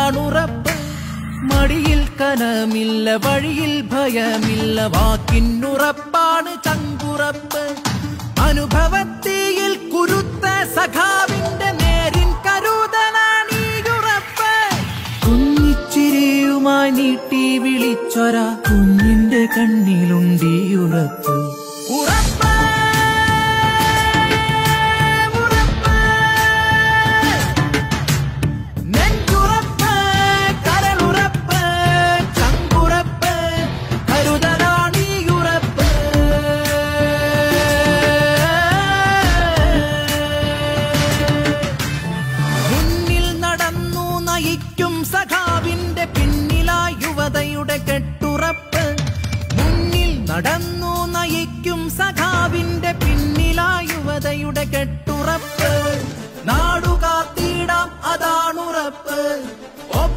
അതാണുറപ്പ് മടിയിൽ കനമില്ല വഴിയിൽ ഭയമില്ല വാക്കിനുറപ്പാണ് ചങ്കുറപ്പ് അനുഭവത്തിയിൽ കുരുത്ത സഖാവിന്റെ നേരിൻ കരുതനാണീയുറപ്പ് കുഞ്ഞിച്ചിരിയുമായി നീട്ടി വിളിച്ചൊര കുഞ്ഞിന്റെ കണ്ണിലുണ്ടീ ഉറപ്പ് ഉറപ്പ് ഉറപ്പ് നെഞ്ചുറപ്പ് കരളുറപ്പ് ചങ്കുറപ്പ് കരുതലാണിയുറപ്പ് മുന്നിൽ നടന്നു നയിക്കും സഖാവിന്റെ പിന്നിലായി യുവതയുടെ കെട്ടുറപ്പ് മുന്നിൽ നടന്നു നയിക്കും സഖാവിന്റെ പിന്നിലായി യുവതയുടെ കെട്ടുറപ്പ് നാടുകാത്തിടാം അതാണുറപ്പ്